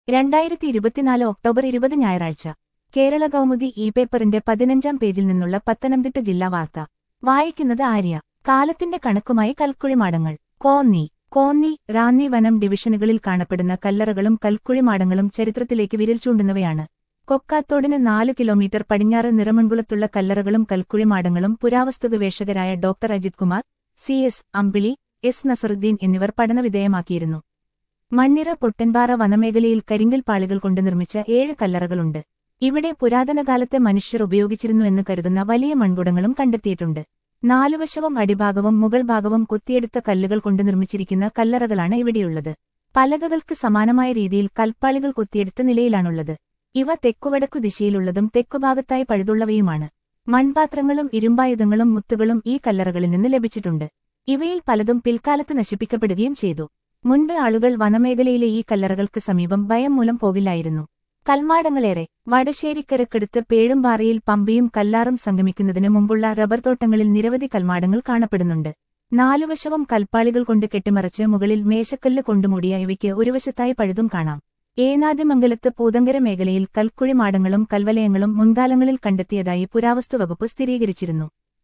രണ്ടായിരത്തി ഇരുപത്തിനാല് ഒക്ടോബർ ഇരുപത് ഞായറാഴ്ച കേരള കൗമുദി ഇ പേപ്പറിന്റെ പതിനഞ്ചാം പേജിൽ നിന്നുള്ള പത്തനംതിട്ട ജില്ലാ വാർത്ത വായിക്കുന്നത് ആര്യ കാലത്തിന്റെ കണക്കുമായി കൽക്കുഴിമാടങ്ങൾ കോന്നി കോന്നി റാന്നി വനം ഡിവിഷനുകളിൽ കാണപ്പെടുന്ന കല്ലറകളും കൽക്കുഴിമാടങ്ങളും ചരിത്രത്തിലേക്ക് വിരൽ ചൂണ്ടുന്നവയാണ് കൊക്കാത്തോടിന് നാലു കിലോമീറ്റർ പടിഞ്ഞാറ് നിറമൺകുളത്തുള്ള കല്ലറകളും കൽക്കുഴിമാടങ്ങളും പുരാവസ്തു ഗവേഷകരായ doctor Ajith Kumar C S Ambili S Nasaruddin എന്നിവർ പഠനവിധേയമാക്കിയിരുന്നു മണ്ണിറ പൊട്ടൻപാറ വനമേഖലയിൽ കരിങ്കൽ പാളികൾ കൊണ്ട് നിർമ്മിച്ച ഏഴ് കല്ലറകളുണ്ട് ഇവിടെ പുരാതനകാലത്തെ മനുഷ്യർ ഉപയോഗിച്ചിരുന്നുവെന്ന് കരുതുന്ന വലിയ മൺകുടങ്ങളും കണ്ടെത്തിയിട്ടുണ്ട് നാലുവശവും അടിഭാഗവും മുകൾ ഭാഗവും കൊത്തിയെടുത്ത കല്ലുകൾ കൊണ്ട് നിർമ്മിച്ചിരിക്കുന്ന കല്ലറകളാണ് ഇവിടെയുള്ളത് പലകകൾക്ക് സമാനമായ രീതിയിൽ കൽപ്പാളികൾ കൊത്തിയെടുത്ത നിലയിലാണുള്ളത് ഇവ തെക്കുവടക്കു ദിശയിലുള്ളതും തെക്കുഭാഗത്തായി പഴുതുള്ളവയുമാണ് മൺപാത്രങ്ങളും ഇരുമ്പായുധങ്ങളും മുത്തുകളും ഈ കല്ലറകളിൽ നിന്ന് ലഭിച്ചിട്ടുണ്ട് ഇവയിൽ പലതും പിൽക്കാലത്ത് നശിപ്പിക്കപ്പെടുകയും ചെയ്തു മുൻപ് ആളുകൾ വനമേഖലയിലെ ഈ കല്ലറകൾക്ക് സമീപം ഭയം മൂലം പോകില്ലായിരുന്നു കൽമാടങ്ങളേറെ വടശ്ശേരിക്കരക്കടുത്ത് പേഴുംപാറയിൽ പമ്പയും കല്ലാറും സംഗമിക്കുന്നതിന് മുമ്പുള്ള റബ്ബർ തോട്ടങ്ങളിൽ നിരവധി കൽമാടങ്ങൾ കാണപ്പെടുന്നുണ്ട് നാലുവശവും കൽപ്പാളികൾ കൊണ്ട് കെട്ടിമറച്ച് മുകളിൽ മേശക്കല്ല് കൊണ്ടുമൂടിയ ഇവയ്ക്ക് ഒരു വശത്തായി പഴുതും കാണാം ഏനാദ്യമംഗലത്ത് പൂതങ്കര മേഖലയിൽ കൽക്കുഴിമാടങ്ങളും കൽവലയങ്ങളും മുൻകാലങ്ങളിൽ കണ്ടെത്തിയതായി പുരാവസ്തു വകുപ്പ് സ്ഥിരീകരിച്ചിരുന്നു